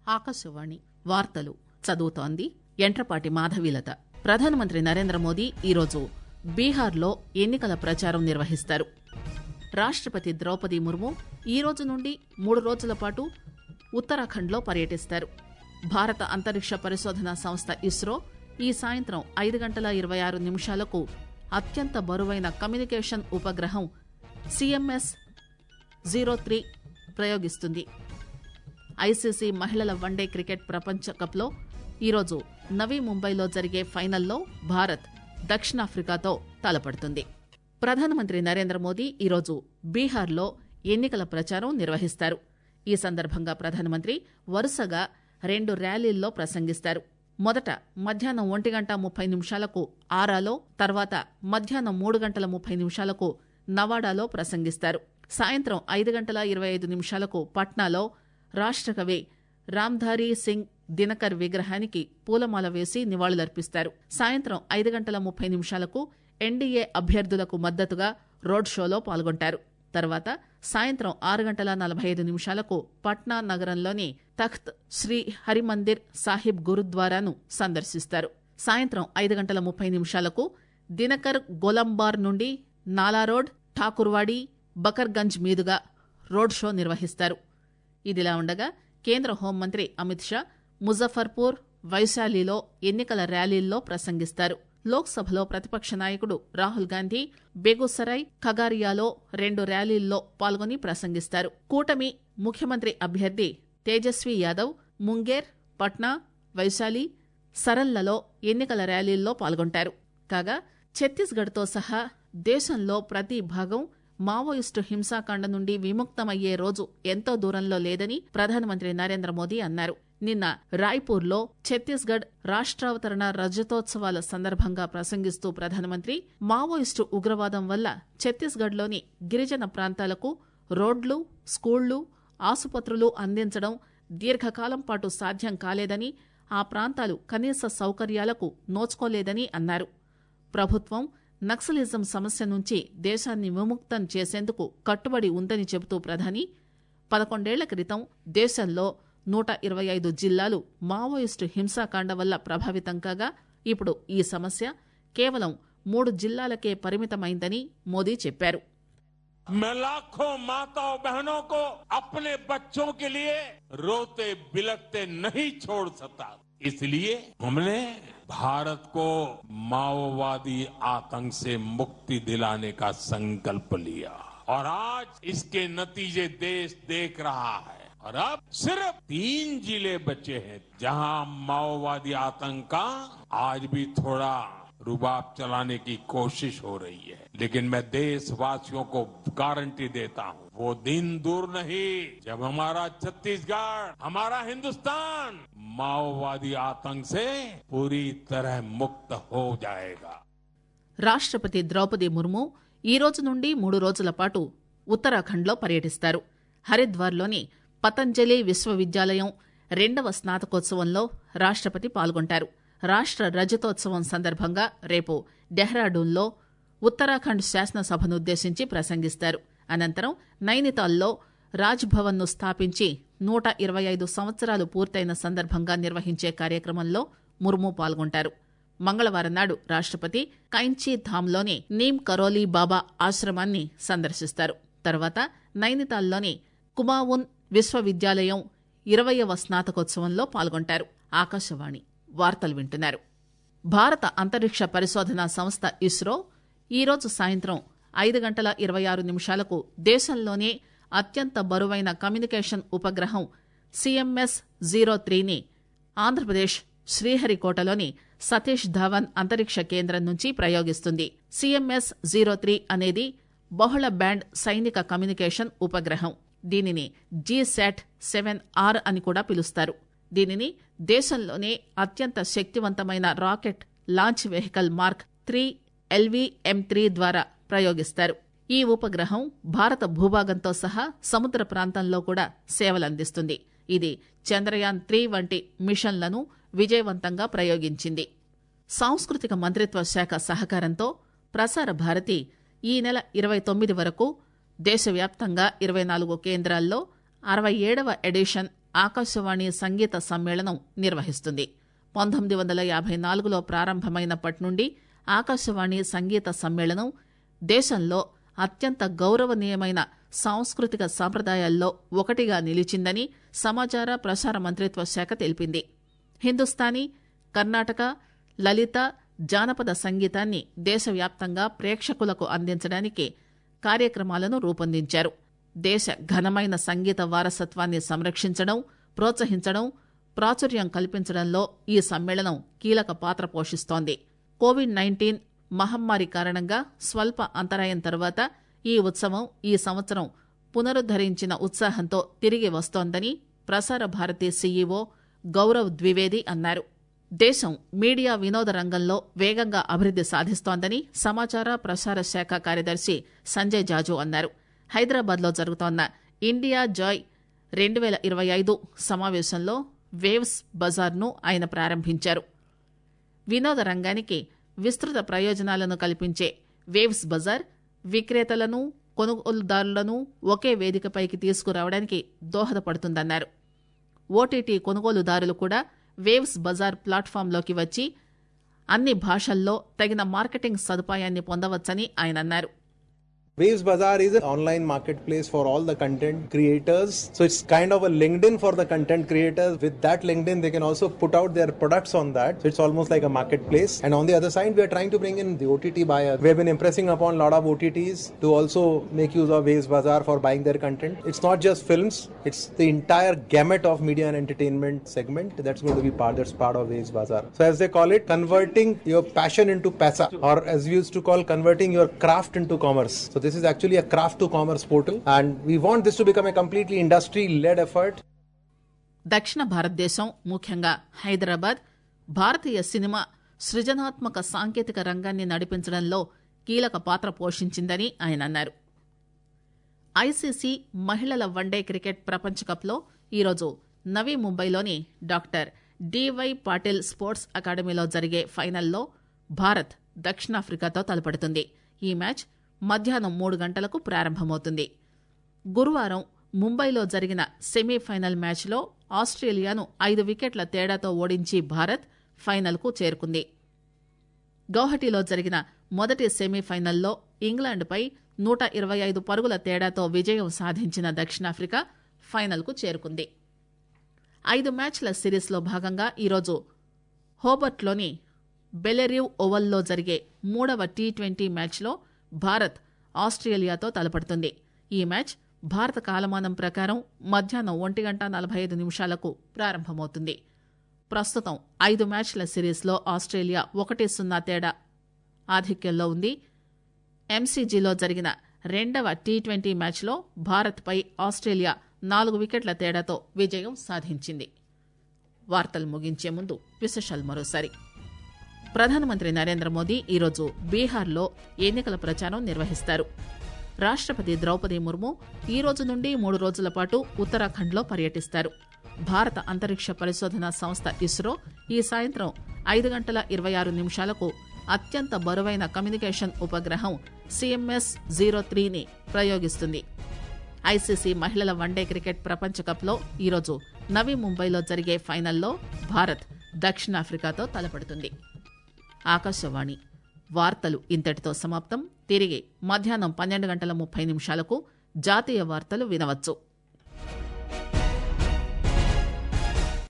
ఆకాశవాణి వార్తలు చదువుతోంది ఎంట్రపాటి మాధవీలత ప్రధానమంత్రి నరేంద్ర మోదీ ఈరోజు బీహార్లో ఎన్నికల ప్రచారం నిర్వహిస్తారు రాష్టపతి ద్రౌపది ముర్ము ఈ రోజు నుండి మూడు రోజుల పాటు ఉత్తరాఖండ్లో పర్యటిస్తారు భారత అంతరిక్ష పరిశోధన సంస్థ ఇస్రో ఈ సాయంత్రం ఐదు గంటల ఇరవై ఆరు నిమిషాలకు అత్యంత బరువైన కమ్యూనికేషన్ ఉపగ్రహం సిఎంఎస్ జీరో త్రీ ప్రయోగిస్తుంది ఐసీసీ మహిళల వన్డే క్రికెట్ ప్రపంచ కప్లో ఈరోజు నవీ ముంబైలో జరిగే ఫైనల్లో భారత్ దక్షిణాఫ్రికాతో తలపడుతుంది ప్రధానమంత్రి నరేంద్ర మోదీ ఈరోజు బీహార్లో ఎన్నికల ప్రచారం నిర్వహిస్తారు ఈ సందర్భంగా ప్రధానమంత్రి వరుసగా రెండు ర్యాలీల్లో ప్రసంగిస్తారు మొదట మధ్యాహ్నం ఒంటి గంట ముప్పై నిమిషాలకు ఆరాలో తర్వాత మధ్యాహ్నం మూడు గంటల ముప్పై నిమిషాలకు నవాడాలో ప్రసంగిస్తారు సాయంత్రం ఐదు గంటల ఇరవై ఐదు నిమిషాలకు పట్నాలో రాష్టకవి రామ్ధారీ సింగ్ దినకర్ విగ్రహానికి పూలమాల వేసి నివాళులర్పిస్తారు సాయంత్రం ఐదు గంటల ముప్పై నిమిషాలకు ఎన్డీఏ అభ్యర్థులకు మద్దతుగా రోడ్ షోలో పాల్గొంటారు తర్వాత సాయంత్రం ఆరు గంటల నలభై ఐదు నిమిషాలకు పట్నా నగరంలోని తఖ్త్ శ్రీ హరిమందిర్ సాహిబ్ గురుద్వారాను సందర్శిస్తారు సాయంత్రం ఐదు గంటల ముప్పై నిమిషాలకు దినకర్ గోలంబార్ నుండి నాలారోడ్ ఠాకుర్వాడి బకర్గంజ్ మీదుగా రోడ్ షో నిర్వహిస్తారు ఇదిలా ఉండగా కేంద్ర హోంమంత్రి అమిత్ షా ముజఫర్పూర్ వైశాలిలో ఎన్నికల ర్యాలీల్లో ప్రసంగిస్తారు లోక్సభలో ప్రతిపక్ష నాయకుడు రాహుల్ గాంధీ బేగుసరాయ్ ఖగారియాలో రెండు ర్యాలీల్లో పాల్గొని ప్రసంగిస్తారు కూటమి ముఖ్యమంత్రి అభ్యర్థి తేజస్వీ యాదవ్ ముంగేర్ పట్నా వైశాలి సరల్లలో ఎన్నికల ర్యాలీల్లో పాల్గొంటారు కాగా ఛత్తీస్గఢ్తో సహా దేశంలో ప్రతి భాగం మావోయిస్టు హింసాకాండ నుండి విముక్తమయ్యే రోజు ఎంతో దూరంలో లేదని ప్రధానమంత్రి నరేంద్ర మోదీ అన్నారు నిన్న రాయ్పూర్లో ఛత్తీస్గఢ్ రాష్ట్రావతరణ రజతోత్సవాల సందర్భంగా ప్రసంగిస్తూ ప్రధానమంత్రి మావోయిస్టు ఉగ్రవాదం వల్ల ఛత్తీస్గఢ్లోని గిరిజన ప్రాంతాలకు రోడ్లు స్కూళ్లు ఆసుపత్రులు అందించడం దీర్ఘకాలం పాటు సాధ్యం కాలేదని ఆ ప్రాంతాలు కనీస సౌకర్యాలకు నోచుకోలేదని అన్నారు ప్రభుత్వం నక్సలిజం సమస్య నుంచి దేశాన్ని విముక్తం చేసేందుకు కట్టుబడి ఉందని చెబుతూ ప్రధాని పదకొండేళ్ల క్రితం దేశంలో నూట ఇరవై ఐదు జిల్లాలు మావోయిస్టు హింసాకాండ వల్ల ప్రభావితం కాగా ఇప్పుడు ఈ సమస్య కేవలం మూడు జిల్లాలకే పరిమితమైందని మోదీ చెప్పారు मैं लाखों माताओं बहनों को अपने बच्चों के लिए रोते बिलखते नहीं छोड़ सकता इसलिए हमने भारत को माओवादी आतंक से मुक्ति दिलाने का संकल्प लिया और आज इसके नतीजे देश देख रहा है और अब सिर्फ तीन जिले बचे हैं जहां माओवादी आतंक का आज भी थोड़ा रुबाब चलाने की कोशिश हो रही है लेकिन मैं देशवासियों को गारंटी देता हूं वो दिन दूर नहीं जब हमारा छत्तीसगढ़ हमारा हिंदुस्तान माओवादी आतंक से पूरी तरह मुक्त हो जाएगा రాష్టపతి ద్రౌపది ముర్ము ఈ రోజు నుండి మూడు రోజుల పాటు ఉత్తరాఖండ్లో పర్యటిస్తారు హరిద్వార్లోని పతంజలి విశ్వవిద్యాలయం రెండవ స్నాతకోత్సవంలో రాష్టపతి పాల్గొంటారు రాష్ట్ర రజతోత్సవం సందర్భంగా రేపు డెహ్రాడూన్లో ఉత్తరాఖండ్ శాసనసభనుద్దేశించి ప్రసంగిస్తారు అనంతరం నైనితాల్లో రాజ్ భవన్ ను స్థాపించి నూట ఇరవై ఐదు సంవత్సరాలు పూర్తయిన సందర్భంగా నిర్వహించే కార్యక్రమంలో ముర్ము పాల్గొంటారు మంగళవారం నాడు రాష్టపతి కైంచీ ధామ్లోని నీమ్ కరోలీ బాబా ఆశ్రమాన్ని సందర్శిస్తారు తర్వాత నైనితాల్లోని కుమావున్ విశ్వవిద్యాలయం ఇరవయవ స్నాతకోత్సవంలో పాల్గొంటారు ఆకాశవాణి వార్తలు వింటున్నారు భారత అంతరిక్ష పరిశోధన సంస్థ ఇస్రో ఈరోజు సాయంత్రం ఐదు గంటల ఇరవై ఆరు నిమిషాలకు దేశంలోనే అత్యంత బరువైన కమ్యూనికేషన్ ఉపగ్రహం సిఎంఎస్ జీరో త్రీని ఆంధ్రప్రదేశ్ శ్రీహరికోటలోని సతీష్ ధవన్ అంతరిక్ష కేంద్రం నుంచి ప్రయోగిస్తుంది సిఎంఎస్ జీరో త్రీ అనేది బహుళ బ్యాండ్ సైనిక కమ్యూనికేషన్ ఉపగ్రహం దీనిని జీశాట్ సెవెన్ ఆర్ అని కూడా పిలుస్తారు దీనిని దేశంలోనే అత్యంత శక్తివంతమైన rocket launch vehicle mark three LVM three ద్వారా ప్రయోగిస్తారు ఈ ఉపగ్రహం భారత భూభాగంతో సహా సముద్ర ప్రాంతంలో కూడా సేవలందిస్తుంది ఇది చంద్రయాన్ త్రీ వంటి మిషన్లను విజయవంతంగా ప్రయోగించింది సాంస్కృతిక మంత్రిత్వ శాఖ సహకారంతో ప్రసార భారతి ఈ నెల ఇరవై తొమ్మిది వరకు దేశవ్యాప్తంగా ఇరవై నాలుగు కేంద్రాల్లో అరవై ఏడవ ఎడిషన్ ఆకాశవాణి సంగీత సమ్మేళనం నిర్వహిస్తుంది పంతొమ్మిది వందల యాభై నాలుగులో ప్రారంభమైనప్పటి నుండి ఆకాశవాణి సంగీత సమ్మేళనం దేశంలో అత్యంత గౌరవనీయమైన సాంస్కృతిక సంప్రదాయాల్లో ఒకటిగా నిలిచిందని సమాచార ప్రసార మంత్రిత్వ శాఖ తెలిపింది హిందుస్థానీ కర్ణాటక లలిత జానపద సంగీతాన్ని దేశవ్యాప్తంగా ప్రేక్షకులకు అందించడానికి కార్యక్రమాలను రూపొందించారు దేశ ఘనమైన సంగీత వారసత్వాన్ని సంరక్షించడం ప్రోత్సహించడం ప్రాచుర్యం కల్పించడంలో ఈ సమ్మేళనం కీలక పాత్ర పోషిస్తోంది కోవిడ్ నైన్టీన్ మహమ్మారి కారణంగా స్వల్ప అంతరాయం తర్వాత ఈ ఉత్సవం ఈ సంవత్సరం పునరుద్దరించిన ఉత్సాహంతో తిరిగి వస్తోందని ప్రసార భారతి సీఈఓ గౌరవ్ ద్వివేది అన్నారు దేశం మీడియా వినోద రంగంలో వేగంగా అభివృద్ది సాధిస్తోందని సమాచార ప్రసార శాఖ కార్యదర్శి సంజయ్ జాజు అన్నారు హైదరాబాద్లో జరుగుతోన్న ఇండియా జాయ్ రెండు వేల ఇరవై ఐదు సమావేశంలో వేవ్స్ బజార్ను ఆయన ప్రారంభించారు వినోద రంగానికి విస్తృత ప్రయోజనాలను కల్పించే వేవ్స్ బజార్ విక్రేతలను కొనుగోలుదారులను ఒకే వేదికపైకి తీసుకురావడానికి దోహదపడుతుందన్నారు ఓటీటీ కొనుగోలుదారులు కూడా వేవ్స్ బజార్ ప్లాట్ఫామ్లోకి వచ్చి అన్ని భాషల్లో తగిన మార్కెటింగ్ సదుపాయాన్ని పొందవచ్చని ఆయన అన్నారు Waves Bazaar is an online marketplace for all the content creators. So it's kind of a LinkedIn for the content creators. With that LinkedIn, they can also put out their products on that. So it's almost like a marketplace. And on the other side, we are trying to bring in the OTT buyer. We have been impressing upon a lot of OTTs to also make use of Waves Bazaar for buying their content. It's not just films, it's the entire gamut of media and entertainment segment that's going to be part that's part of Waves Bazaar. So as they call it, converting your passion into pasa, or as we used to call converting your craft into commerce. So this is actually a craft to commerce portal, and we want this to become a completely industry led effort. దక్షిణ భారతదేశం ముఖ్యంగా హైదరాబాద్ భారతీయ cinema సృజనాత్మక సాంకేతిక రంగాన్ని నడిపించడంలో కీలక పాత్ర పోషించిందని ఆయన అన్నారు ఐసీసీ మహిళల వన్డే క్రికెట్ ప్రపంచ కప్లో ఈరోజు నవీ ముంబైలోని డాక్టర్ డివై పాటిల్ స్పోర్ట్స్ అకాడమీలో జరిగే ఫైనల్లో భారత్ దక్షిణాఫ్రికాతో తలపడుతుంది ఈ మ్యాచ్ మధ్యాహ్నం మూడు గంటలకు ప్రారంభమవుతుంది గురువారం ముంబైలో జరిగిన సెమీఫైనల్ మ్యాచ్లో ఆస్ట్రేలియాను ఐదు వికెట్ల తేడాతో ఓడించి భారత్ ఫైనల్కు చేరుకుంది గౌహటిలో జరిగిన మొదటి సెమీఫైనల్లో ఇంగ్లాండ్పై నూట ఇరవై ఐదు పరుగుల తేడాతో విజయం సాధించిన దక్షిణాఫ్రికా ఫైనల్కు చేరుకుంది ఐదు మ్యాచ్ల సిరీస్లో భాగంగా ఈరోజు హోబర్ట్లోని బెలెరివ్ ఓవల్లో జరిగే మూడవ టీ ట్వంటీ మ్యాచ్లో భారత్ ఆస్ట్రేలియాతో తలపడుతుంది ఈ మ్యాచ్ భారత కాలమానం ప్రకారం మధ్యాహ్నం ఒంటి గంట నలభై ఐదు నిమిషాలకు ప్రారంభమవుతుంది ప్రస్తుతం ఐదు మ్యాచ్ల సిరీస్లో ఆస్ట్రేలియా ఒకటి సున్నా తేడా ఆధిక్యంలో ఉంది ఎంసీజీలో జరిగిన రెండవ టీ ట్వంటీ మ్యాచ్లో భారత్పై ఆస్ట్రేలియా నాలుగు వికెట్ల తేడాతో విజయం సాధించింది వార్తలు ముగించే ముందు విశేషాలు మరోసారి ప్రధానమంత్రి నరేంద్ర మోదీ ఈరోజు బీహార్లో ఎన్నికల ప్రచారం నిర్వహిస్తారు రాష్టపతి ద్రౌపది ముర్ము ఈ రోజు నుండి మూడు రోజుల పాటు ఉత్తరాఖండ్లో పర్యటిస్తారు భారత అంతరిక్ష పరిశోధన సంస్థ ఇస్రో ఈ సాయంత్రం ఐదు గంటల ఇరవై ఆరు నిమిషాలకు అత్యంత బరువైన కమ్యూనికేషన్ ఉపగ్రహం సిఎంఎస్ జీరో త్రీని ప్రయోగిస్తుంది ఐసీసీ మహిళల వన్డే క్రికెట్ ప్రపంచ కప్లో ఈరోజు నవీ ముంబైలో జరిగే ఫైనల్లో భారత్ దక్షిణాఫ్రికాతో తలపడుతుంది ఆకాశవాణి వార్తలు ఇంతటితో సమాప్తం తిరిగి మధ్యాహ్నం పన్నెండు గంటల ముప్పై నిమిషాలకు జాతీయ వార్తలు వినవచ్చు